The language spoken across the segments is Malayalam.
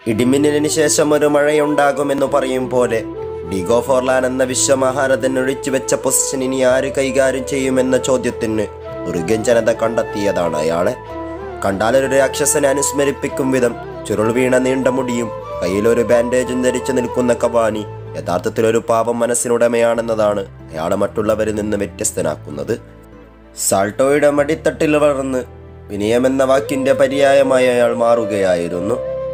ഇടിമിന്നലിന് ശേഷം ഒരു മഴയുണ്ടാകുമെന്ന് പറയും പോലെ ഡിഗോ ഫോർലാൻ എന്ന വിശ്വമഹാരഥൻ ഒഴിച്ചു വെച്ച പൊസിഷൻ ഇനി ആര് കൈകാര്യം ചെയ്യുമെന്ന ചോദ്യത്തിന് ഉറുഗ്യൻ ജനത കണ്ടെത്തിയതാണ് അയാളെ കണ്ടാലൊരു രാക്ഷസനെ അനുസ്മരിപ്പിക്കും വിധം ചുരുൾ വീണ നീണ്ട മുടിയും കയ്യിലൊരു ബാൻഡേജും ധരിച്ചു നിൽക്കുന്ന കവാനി യഥാർത്ഥത്തിൽ ഒരു പാപം മനസ്സിനുടമയാണെന്നതാണ് അയാളെ മറ്റുള്ളവരിൽ നിന്ന് വ്യത്യസ്തനാക്കുന്നത് സാൾട്ടോയുടെ മടിത്തട്ടിൽ വളർന്ന് വിനയമെന്ന വാക്കിന്റെ പര്യായമായി അയാൾ മാറുകയായിരുന്നു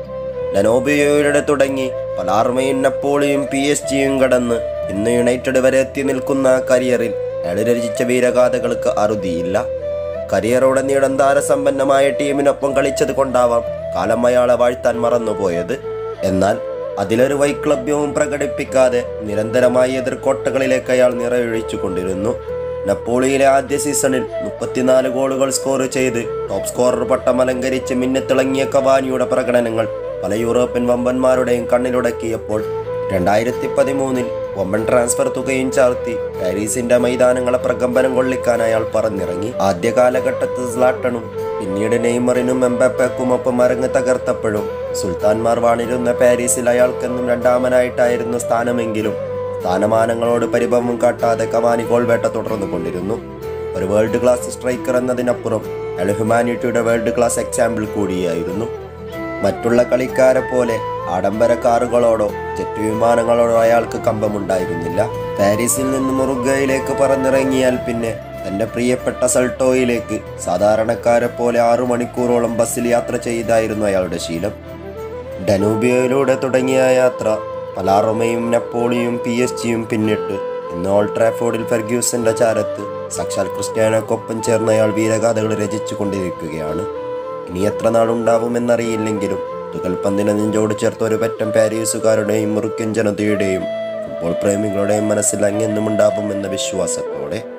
ഡനോബിയോയുടെ തുടങ്ങി പലാർമയും നപ്പോളിയും പി എസ് ജിയും കടന്ന് ഇന്ന് യുണൈറ്റഡ് വരെ എത്തി നിൽക്കുന്ന ആ കരിയറിൽ അയാൾ രചിച്ച വീരഗാഥകൾക്ക് അറുതിയില്ല കരിയറുടനീളം താരസമ്പന്നമായ ടീമിനൊപ്പം കളിച്ചത് കൊണ്ടാവാം കാലം അയാളെ വാഴ്ത്താൻ മറന്നുപോയത് എന്നാൽ അതിലൊരു വൈക്ലഭ്യവും പ്രകടിപ്പിക്കാതെ നിരന്തരമായി എതിർക്കോട്ടകളിലേക്ക് അയാൾ നിറയൊഴിച്ചു കൊണ്ടിരുന്നു നപ്പോളിയിലെ ആദ്യ സീസണിൽ മുപ്പത്തിനാല് ഗോളുകൾ സ്കോർ ചെയ്ത് ടോപ്പ് സ്കോറർ പട്ടം അലങ്കരിച്ച് മിന്നിത്തിളങ്ങിയ കവാനിയുടെ പ്രകടനങ്ങൾ പല യൂറോപ്യൻ വമ്പന്മാരുടെയും കണ്ണിലുടക്കിയപ്പോൾ രണ്ടായിരത്തി പതിമൂന്നിൽ വമ്പൻ ട്രാൻസ്ഫർ തുകയും ചാർത്തി പാരീസിന്റെ മൈതാനങ്ങളെ പ്രകമ്പനം കൊള്ളിക്കാൻ അയാൾ പറന്നിറങ്ങി ആദ്യ കാലഘട്ടത്തിൽ സ്ലാട്ടണും പിന്നീട് നെയ്മറിനും എംബപ്പയ്ക്കുമൊപ്പം അരങ്ങ് തകർത്തപ്പോഴും സുൽത്താൻമാർ വാണിരുന്ന പാരീസിൽ അയാൾക്കെന്നും രണ്ടാമനായിട്ടായിരുന്നു സ്ഥാനമെങ്കിലും സ്ഥാനമാനങ്ങളോട് പരിഭവം കാട്ടാതെ കമാനി ഗോൾ വേട്ട തുടർന്നു കൊണ്ടിരുന്നു ഒരു വേൾഡ് ക്ലാസ് സ്ട്രൈക്കർ എന്നതിനപ്പുറം അയാൾ ഹ്യൂമാനിറ്റിയുടെ വേൾഡ് ക്ലാസ് എക്സാമ്പിൾ കൂടിയായിരുന്നു മറ്റുള്ള കളിക്കാരെ പോലെ ആഡംബര കാറുകളോടോ ജെറ്റ് വിമാനങ്ങളോടോ അയാൾക്ക് കമ്പമുണ്ടായിരുന്നില്ല പാരീസിൽ നിന്ന് മുറുഗയിലേക്ക് പറന്നിറങ്ങിയാൽ പിന്നെ തന്റെ പ്രിയപ്പെട്ട സൾട്ടോയിലേക്ക് സാധാരണക്കാരെ പോലെ ആറു മണിക്കൂറോളം ബസ്സിൽ യാത്ര ചെയ്തായിരുന്നു അയാളുടെ ശീലം ഡനൂബിയയിലൂടെ തുടങ്ങിയ യാത്ര പലാറോമയും നപ്പോളിയും പി എസ് ജിയും പിന്നിട്ട് ഇന്ന് ഓൾഡ് ട്രാഫോർഡിൽ ഫെർഗ്യൂസിന്റെ ചാരത്ത് സാക്ഷാൽ ക്രിസ്ത്യാനോക്കൊപ്പം ചേർന്ന് അയാൾ വീരഗാഥകൾ രചിച്ചു കൊണ്ടിരിക്കുകയാണ് ഇനി എത്ര നാളുണ്ടാവുമെന്നറിയില്ലെങ്കിലും തുകൽ പന്തിനെ നെഞ്ചോട് ചേർത്ത ഒരു പറ്റം പാരീസുകാരുടെയും മുറുക്കൻ ജനതയുടെയും ഫുട്ബോൾ പ്രേമികളുടെയും മനസ്സിൽ അങ്ങെന്നും ഉണ്ടാവുമെന്ന വിശ്വാസത്തോടെ